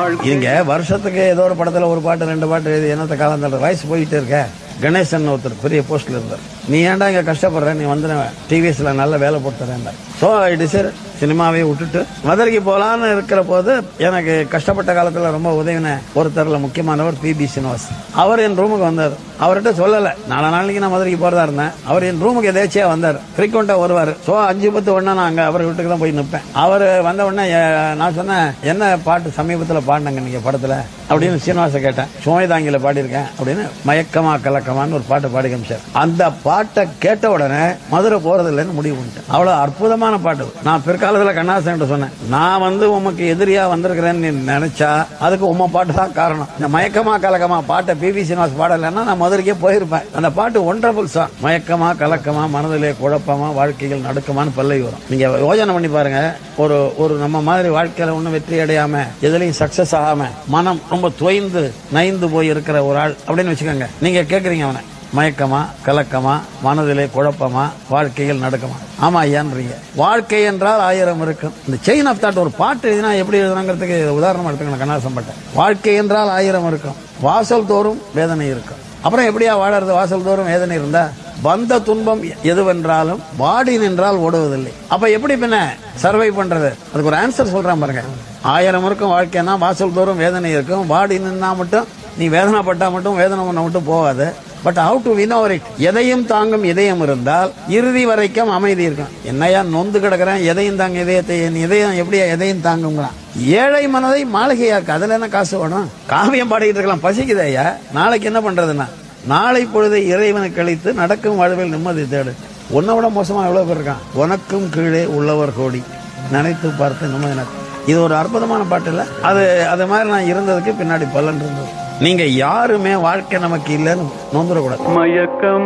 வாழ் இங்க வருஷத்துக்கு ஏதோ ஒரு படத்துல ஒரு பாட்டு ரெண்டு பாட்டு எழுதி என்னத்த காலம் தள்ளுற வயசு போயிட்டே இருக்க கணேசன் ஒருத்தர் பெரிய போஸ்ட்ல இருந்தார் நீ ஏன்டா இங்க கஷ்டப்படுற நீ வந்து டிவிஎஸ்ல நல்ல வேலை போட்டு தரேன் சோ ஐ டிசைட் சினிமாவே விட்டுட்டு மதுரைக்கு போலான்னு இருக்கிற போது எனக்கு கஷ்டப்பட்ட காலத்துல ரொம்ப உதவின ஒருத்தர்ல முக்கியமானவர் பி பி சீனிவாஸ் அவர் என் ரூமுக்கு வந்தார் அவர்கிட்ட சொல்லல நாலு நாளைக்கு நான் மதுரைக்கு போறதா இருந்தேன் அவர் என் ரூமுக்கு எதேச்சியா வந்தார் ஃப்ரீக்வெண்டா வருவார் சோ அஞ்சு பத்து ஒண்ணா நான் அங்க அவர் வீட்டுக்கு தான் போய் நிற்பேன் அவர் வந்த உடனே எ- நான் சொன்னேன் என்ன பாட்டு சமீபத்துல பாடினாங்க நீங்க படத்துல அப்படின்னு சீனிவாச கேட்டேன் சுமைதாங்கில பாடியிருக்கேன் அப்படின்னு மயக்கமா கலக்கமான்னு ஒரு பாட்டு பாடி காமிச்சார் அந்த பாட்டை கேட்ட உடனே மதுரை போறது இல்லைன்னு முடிவு பண்ணிட்டேன் அவ்வளவு அற்புதமான பாட்டு நான் பிற்காலத்துல கண்ணாசன் சொன்னேன் நான் வந்து உமக்கு எதிரியா வந்திருக்கிறேன்னு நீ நினைச்சா அதுக்கு உம்ம பாட்டு தான் காரணம் இந்த மயக்கமா கலக்கமா பாட்டை பி வி சீனிவாஸ் பாடலைன்னா நான் மதுரைக்கே போயிருப்பேன் அந்த பாட்டு ஒன்றபுல் சாங் மயக்கமா கலக்கமா மனதிலே குழப்பமா வாழ்க்கைகள் நடுக்கமான்னு பல்லவி வரும் நீங்க யோசனை பண்ணி பாருங்க ஒரு ஒரு நம்ம மாதிரி வாழ்க்கையில ஒன்றும் வெற்றி அடையாம எதுலையும் சக்சஸ் ஆகாம மனம் ரொம்ப தொய்ந்து நைந்து போய் இருக்கிற ஒரு ஆள் அப்படின்னு வச்சுக்கோங்க நீங்க கேக்குறீங்க அவனை மயக்கமா கலக்கமா மனதிலே குழப்பமா வாழ்க்கையில் நடக்குமா ஆமா ஐயான்றீங்க வாழ்க்கை என்றால் ஆயிரம் இருக்கும் இந்த செயின் ஆஃப் தாட் ஒரு பாட்டு எழுதினா எப்படி எழுதுனாங்கிறதுக்கு உதாரணமா எடுத்துக்கணும் கண்ணாசம் பட்டேன் வாழ்க்கை என்றால் ஆயிரம் இருக்கும் வாசல் தோறும் வேதனை இருக்கும் அப்புறம் எப்படியா வாழறது வாசல் தோறும் வேதனை இருந்தா வந்த துன்பம் எதுவென்றாலும் வாடி நின்றால் ஓடுவதில்லை அப்ப எப்படி பின்ன சர்வை பண்றது அதுக்கு ஒரு ஆன்சர் சொல்றேன் பாருங்க ஆயிரம் இருக்கும் வாழ்க்கைன்னா வாசல் தோறும் வேதனை இருக்கும் வாடி நின்னா மட்டும் நீ வேதனைப்பட்டா மட்டும் வேதனை பண்ண மட்டும் போகாது but how to win over it எதையும் தாங்கும் இதயம் இருந்தால் இறுதி வரைக்கும் அமைதி இருக்கும் என்னையா நொந்து கிடக்குறேன் எதையும் தாங்க இதயத்தை என் இதயம் எப்படி எதையும் தாங்குங்கிறான் ஏழை மனதை மாளிகையாக்கு அதுல என்ன காசு வேணும் காவியம் பாடிக்கிட்டு இருக்கலாம் பசிக்குது ஐயா நாளைக்கு என்ன பண்றதுன்னா நாளை பொழுதை இறைவனுக்கு அளித்து நடக்கும் வாழ்வில் நிம்மதி தேடு உன்னை விட மோசமா எவ்வளவு பேர் இருக்கான் உனக்கும் கீழே உள்ளவர் கோடி நினைத்து பார்த்து நிம்மதி நட- இது ஒரு அற்புதமான பாட்டு இல்ல அது அது மாதிரி நான் இருந்ததுக்கு பின்னாடி பலன் இருந்தது நீங்க யாருமே வாழ்க்கை நமக்கு இல்லைன்னு நொந்துடக்கூடாது மயக்கம்